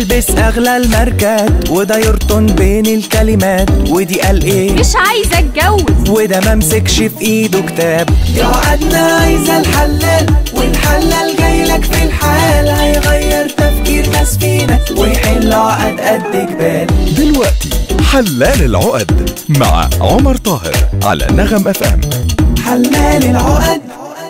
يلبس اغلى الماركات وده يرطن بين الكلمات ودي قال ايه مش عايزة اتجوز وده ممسكش في ايده كتاب يا عقدنا عايزة الحلال والحلال جايلك في الحال هيغير تفكير ناس فينا ويحل عقد قد جبال دلوقتي حلال العقد مع عمر طاهر على نغم اف ام حلال العقد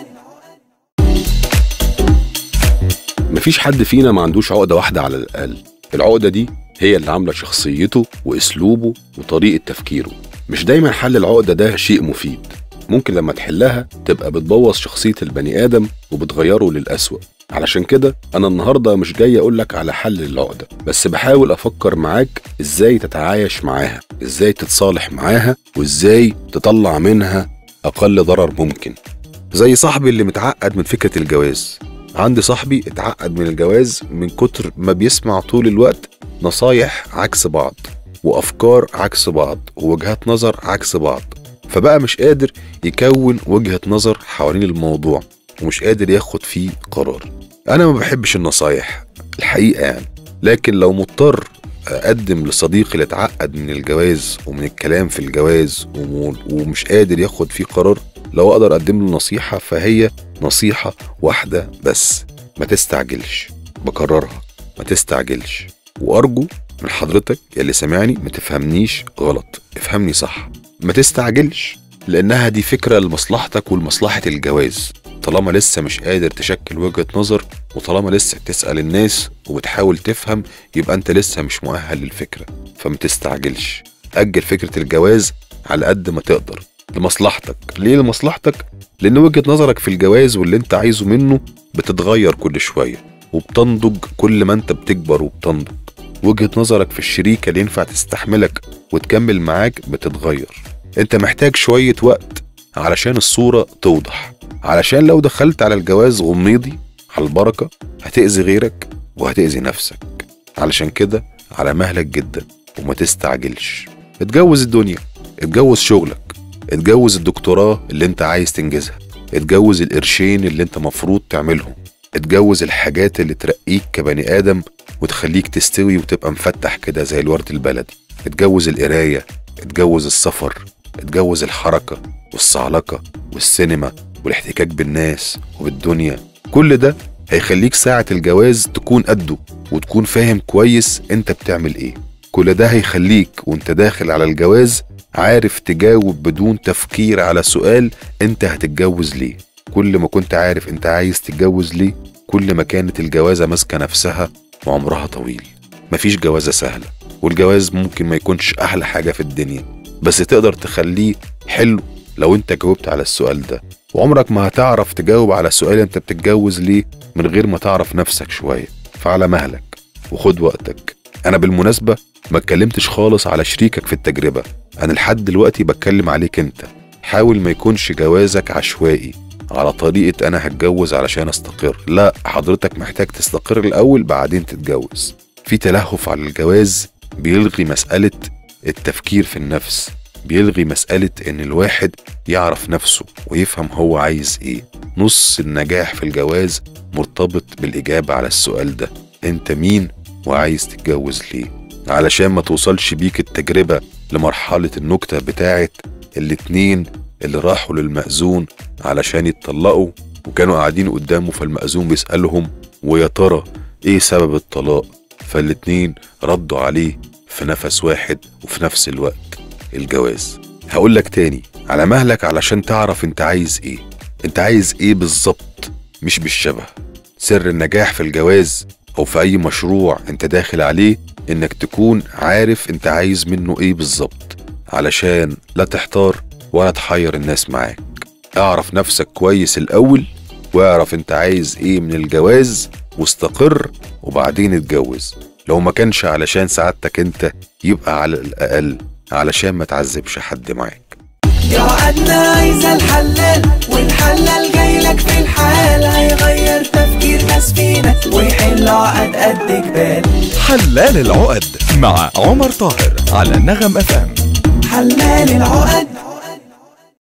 مفيش حد فينا ما عندوش عقدة واحدة على الأقل العقدة دي هي اللي عاملة شخصيته وأسلوبه وطريقة تفكيره مش دايما حل العقدة ده شيء مفيد ممكن لما تحلها تبقى بتبوظ شخصية البني آدم وبتغيره للأسوأ علشان كده أنا النهاردة مش جاي أقولك على حل العقدة بس بحاول أفكر معاك إزاي تتعايش معاها إزاي تتصالح معاها وإزاي تطلع منها أقل ضرر ممكن زي صاحبي اللي متعقد من فكرة الجواز عندي صاحبي اتعقد من الجواز من كتر ما بيسمع طول الوقت نصايح عكس بعض وأفكار عكس بعض ووجهات نظر عكس بعض فبقى مش قادر يكون وجهة نظر حوالين الموضوع ومش قادر ياخد فيه قرار أنا ما بحبش النصايح الحقيقة يعني لكن لو مضطر أقدم لصديقي اللي اتعقد من الجواز ومن الكلام في الجواز وم- ومش قادر ياخد فيه قرار لو أقدر أقدم له نصيحة فهي نصيحة واحدة بس ما تستعجلش بكررها ما تستعجلش وأرجو من حضرتك اللي سامعني ما تفهمنيش غلط افهمني صح ما تستعجلش لأنها دي فكرة لمصلحتك ولمصلحة الجواز طالما لسه مش قادر تشكل وجهة نظر وطالما لسه بتسأل الناس وبتحاول تفهم يبقى أنت لسه مش مؤهل للفكرة فما تستعجلش أجل فكرة الجواز على قد ما تقدر لمصلحتك ليه لمصلحتك لأن وجهة نظرك في الجواز واللي أنت عايزه منه بتتغير كل شوية وبتنضج كل ما أنت بتكبر وبتنضج وجهة نظرك في الشريكة اللي ينفع تستحملك وتكمل معاك بتتغير أنت محتاج شوية وقت علشان الصورة توضح علشان لو دخلت على الجواز غميضي على البركة هتأذي غيرك وهتأذي نفسك علشان كده على مهلك جدا وما تستعجلش اتجوز الدنيا اتجوز شغلك اتجوز الدكتوراه اللي انت عايز تنجزها اتجوز القرشين اللي انت مفروض تعملهم اتجوز الحاجات اللي ترقيك كبني آدم وتخليك تستوي وتبقى مفتح كده زي الورد البلدي اتجوز القراية اتجوز السفر اتجوز الحركة والصعلكة والسينما والاحتكاك بالناس وبالدنيا كل ده هيخليك ساعة الجواز تكون قده وتكون فاهم كويس انت بتعمل ايه كل ده هيخليك وانت داخل على الجواز عارف تجاوب بدون تفكير على سؤال انت هتتجوز ليه كل ما كنت عارف انت عايز تتجوز ليه كل ما كانت الجوازة ماسكة نفسها وعمرها طويل مفيش جوازة سهلة والجواز ممكن ما يكونش أحلى حاجة في الدنيا بس تقدر تخليه حلو لو انت جاوبت على السؤال ده وعمرك ما هتعرف تجاوب على سؤال انت بتتجوز ليه من غير ما تعرف نفسك شوية فعلى مهلك وخد وقتك انا بالمناسبة ما اتكلمتش خالص على شريكك في التجربة انا لحد دلوقتي بتكلم عليك انت حاول ما يكونش جوازك عشوائي على طريقة أنا هتجوز علشان أستقر لا حضرتك محتاج تستقر الأول بعدين تتجوز في تلهف على الجواز بيلغي مسألة التفكير في النفس بيلغي مسألة إن الواحد يعرف نفسه ويفهم هو عايز إيه نص النجاح في الجواز مرتبط بالإجابة على السؤال ده أنت مين وعايز تتجوز ليه علشان ما توصلش بيك التجربة لمرحلة النكتة بتاعت الاتنين اللي راحوا للمأذون علشان يتطلقوا وكانوا قاعدين قدامه فالمأذون بيسألهم ويا ترى ايه سبب الطلاق فالاتنين ردوا عليه في نفس واحد وفي نفس الوقت الجواز هقول لك تاني على مهلك علشان تعرف انت عايز ايه انت عايز ايه بالظبط مش بالشبه سر النجاح في الجواز او في اي مشروع انت داخل عليه انك تكون عارف انت عايز منه ايه بالظبط علشان لا تحتار ولا تحير الناس معاك اعرف نفسك كويس الاول واعرف انت عايز ايه من الجواز واستقر وبعدين اتجوز لو ما كانش علشان سعادتك انت يبقى على الاقل علشان ما تعذبش حد معاك يا عقدنا عايزة الحلال والحلال جايلك في الحال هيغير تفكير ناس فينا ويحل عقد قد جبال حلال العقد مع عمر طاهر على نغم اف ام حلال العقد